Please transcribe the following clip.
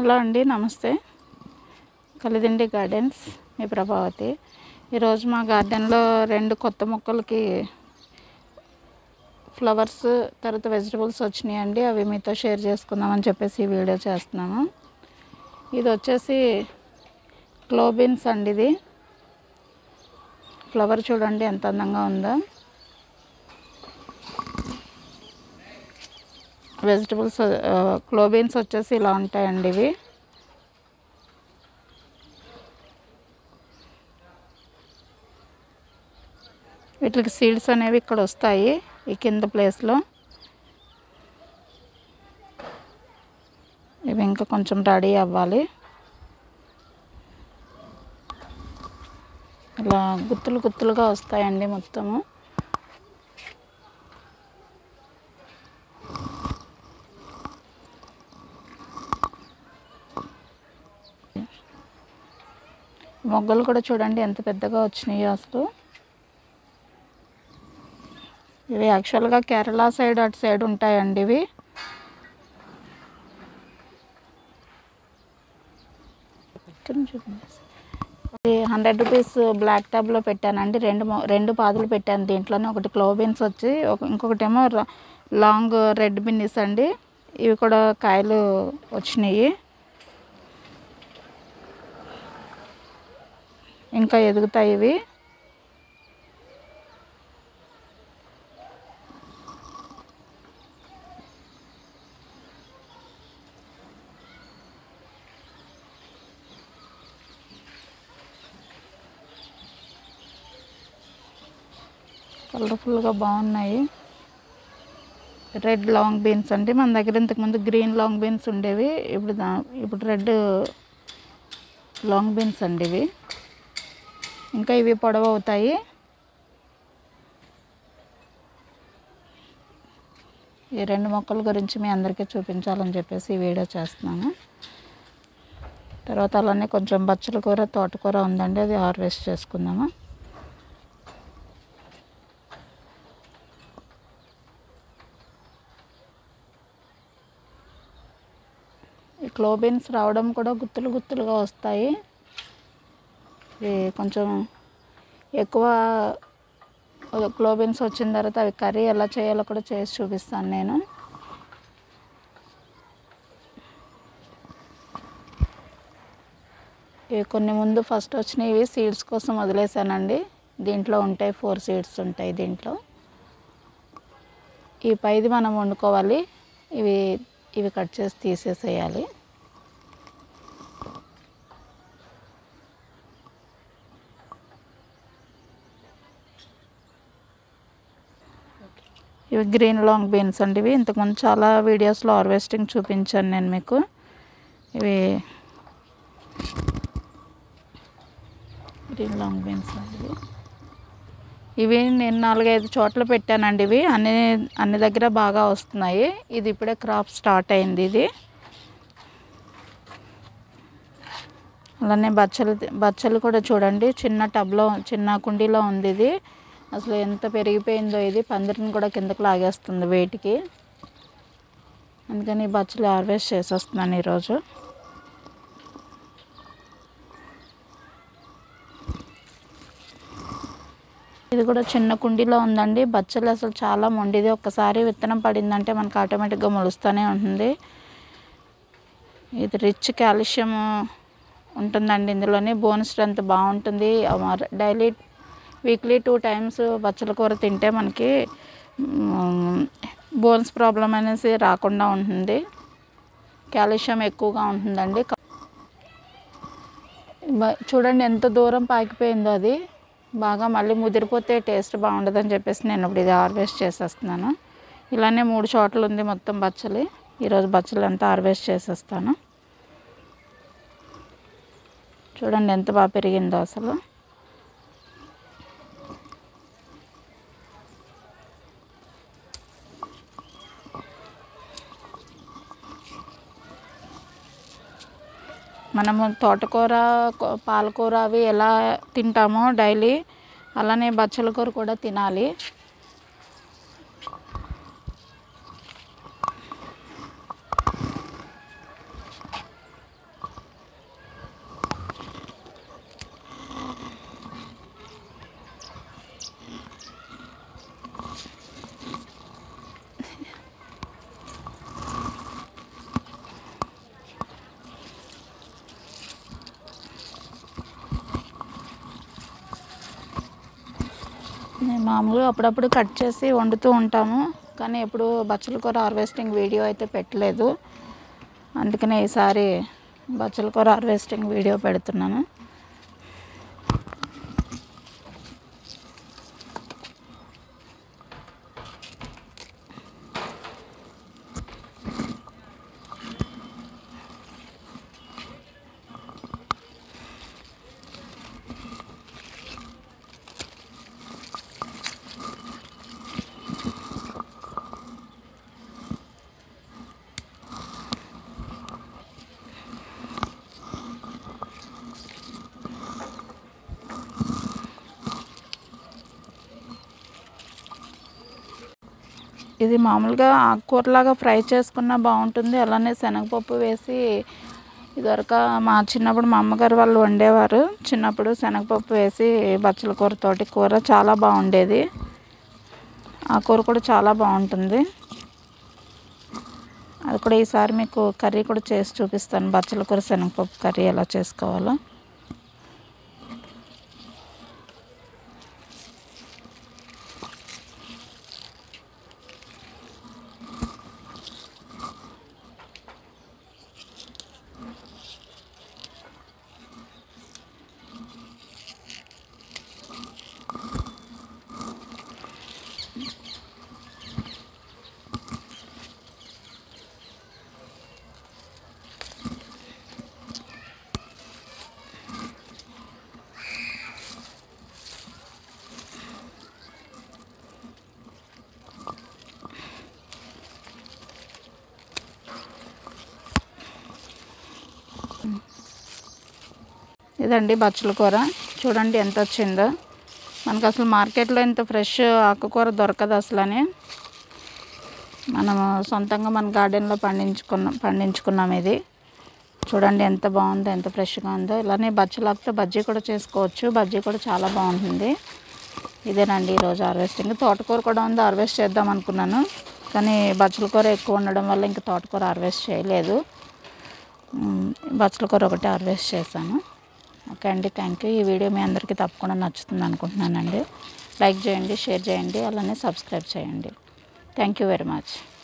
hello అండి నమస్తే Kalidindi gardens మీ ప్రభావతి ఈరోజు మా గార్డెన్లో రెండు కొత్త మొక్కలకి ఫ్లవర్స్ తర్వాత వెజిటబుల్స్ వచ్చినాయి అండి అవి మీతో షేర్ చేసుకుందామని చెప్పేసి ఈ వీడియో చేస్తున్నాము ఇది వచ్చేసి క్లోబిన్స్ అండి ఇది ఫ్లవర్ చూడండి ఎంత అందంగా ఉందో వెజిటబుల్స్ క్లోబీన్స్ వచ్చేసి ఇలా ఉంటాయండి ఇవి వీటికి సీడ్స్ అనేవి ఇక్కడ వస్తాయి ఈ కింద ప్లేస్లో ఇవి ఇంకా కొంచెం రెడీ అవ్వాలి ఇలా గుత్తులు గుత్తులుగా వస్తాయండి మొత్తము మొగ్గలు కూడా చూడండి ఎంత పెద్దగా వచ్చినాయో అసలు ఇవి యాక్చువల్గా కేరళ సైడ్ అటు సైడ్ ఉంటాయండి ఇవి హండ్రెడ్ రూపీస్ బ్లాక్ ట్యాబ్లో పెట్టానండి రెండు మొ- రెండు పాదులు పెట్టాను దీంట్లోనే ఒకటి క్లోబీన్స్ వచ్చి ఒక ఇంకొకటేమో ర- లాంగ్ రెడ్ బిన్నీస్ అండి ఇవి కూడా కాయలు వచ్చినాయి ఇంకా ఎదుగుతాయి ఇవి కలర్ఫుల్గా బాగున్నాయి రెడ్ లాంగ్ బీన్స్ అండి మన దగ్గర ఇంతకుముందు గ్రీన్ లాంగ్ బీన్స్ ఉండేవి ఇప్పుడు దా- ఇప్పుడు రెడ్ లాంగ్ బీన్స్ అండి ఇవి ఇంకా ఇవి పొడవు అవుతాయి ఈ రెండు మొక్కల గురించి మీ అందరికీ చూపించాలని చెప్పేసి ఈ వీడియో చేస్తున్నాను తర్వాత అలానే కొంచెం బచ్చల కూర తోటకూర ఉందండి అది హార్వెస్ట్ చేసుకుందాము ఈ క్లోబిన్స్ రావడం కూడా గుత్తులు గుత్తులుగా వస్తాయి ఇది కొంచెం ఎక్కువ క్లోబిన్స్ వచ్చిన తర్వాత అవి కర్రీ ఎలా చేయాలో కూడా చేసి చూపిస్తాను నేను ఇవి కొన్ని ముందు ఫస్ట్ వచ్చినవి సీడ్స్ కోసం వదిలేసానండి దీంట్లో ఉంటాయి ఫోర్ సీడ్స్ ఉంటాయి దీంట్లో ఈ పైది మనం వండుకోవాలి ఇవి ఇవి కట్ చేసి తీసేసేయాలి ఇవి గ్రీన్ లాంగ్ బీన్స్ అండి ఇవి ఇంతకుముందు చాలా వీడియోస్లో హార్వెస్టింగ్ చూపించాను నేను మీకు ఇవి గ్రీన్ లాంగ్ బీన్స్ అండి ఇవి ఇవి నేను నాలుగైదు చోట్ల పెట్టానండి ఇవి అన్ని అన్ని దగ్గర బాగా వస్తున్నాయి ఇది ఇప్పుడే క్రాప్ స్టార్ట్ అయింది ఇది అలానే బచ్చలు బచ్చలు కూడా చూడండి చిన్న టబ్లో చిన్న కుండీలో ఉంది ఇది అసలు ఎంత పెరిగిపోయిందో ఇది పందిరిని కూడా కిందకు లాగేస్తుంది వేటికి అందుకని ఈ బచ్చలు హార్వెస్ట్ చేసి వస్తున్నాను ఈరోజు ఇది కూడా చిన్న కుండీలో ఉందండి బచ్చలు అసలు చాలా మొండిది ఒక్కసారి విత్తనం పడిందంటే మనకు ఆటోమేటిక్గా మొలుస్తూనే ఉంటుంది ఇది రిచ్ కాల్షియం ఉంటుందండి ఇందులోని బోన్ స్ట్రెంత్ బాగుంటుంది డైలీ వీక్లీ టూ టైమ్స్ బచ్చల కూర తింటే మనకి బోన్స్ ప్రాబ్లం అనేసి రాకుండా ఉంటుంది కాల్షియం ఎక్కువగా ఉంటుందండి బ- చూడండి ఎంత దూరం పాకిపోయిందో అది బాగా మళ్ళీ ముదిరిపోతే టేస్ట్ బాగుండదని చెప్పేసి నేను ఇప్పుడు ఇది హార్వెస్ట్ చేసేస్తున్నాను ఇలానే మూడు చోట్ల ఉంది మొత్తం బచ్చలి ఈరోజు బచ్చలు అంతా హార్వెస్ట్ చేసేస్తాను చూడండి ఎంత బాగా పెరిగిందో అసలు మనము తోటకూర కూ- పాలకూర అవి ఎలా తింటామో డైలీ అలానే బచ్చల కూర కూడా తినాలి నేను మామూలుగా అప్పుడప్పుడు కట్ చేసి వండుతూ ఉంటాము కానీ ఎప్పుడు బచ్చల కూర హార్వెస్టింగ్ వీడియో అయితే పెట్టలేదు అందుకనే ఈసారి బచ్చల కూర హార్వెస్టింగ్ వీడియో పెడుతున్నాను ఇది మామూలుగా ఆకుకూరలాగా ఫ్రై చేసుకున్నా బాగుంటుంది అలానే శనగపప్పు వేసి ఇదివరకు మా చిన్నప్పుడు మా అమ్మగారు వాళ్ళు వండేవారు చిన్నప్పుడు శనగపప్పు వేసి బచ్చల కూరతోటి కూర చాలా బాగుండేది ఆ కూర కూడా చాలా బాగుంటుంది అది కూడా ఈసారి మీకు కర్రీ కూడా చేసి చూపిస్తాను బచ్చల కూర శనగపప్పు కర్రీ ఎలా చేసుకోవాలో ఇదండి బచ్చల కూర చూడండి ఎంత వచ్చిందో మనకు అసలు మార్కెట్లో ఇంత ఫ్రెష్ ఆకుకూర దొరకదు అసలని మనము సొంతంగా మన గార్డెన్లో పండించుకున్నాం పండించుకున్నాం ఇది చూడండి ఎంత బాగుందో ఎంత ఫ్రెష్గా ఉందో ఇలానే బచ్చలాకుతో బజ్జీ కూడా చేసుకోవచ్చు బజ్జీ కూడా చాలా బాగుంటుంది ఇదేనండి ఈరోజు హార్వెస్టింగ్ తోటకూర కూడా ఉంది హార్వెస్ట్ చేద్దాం అనుకున్నాను కానీ బచ్చల కూర ఎక్కువ ఉండడం వల్ల ఇంకా తోటకూర హార్వెస్ట్ చేయలేదు మ్, బచ్చల కూర ఒకటి హార్వెస్ట్ చేశాను ఓకే అండి థ్యాంక్ యూ ఈ వీడియో మీ అందరికీ తప్పకుండా నచ్చుతుంది అనుకుంటున్నానండి లైక్ చేయండి షేర్ చేయండి అలానే సబ్స్క్రైబ్ చేయండి థ్యాంక్ యూ వెరీ మచ్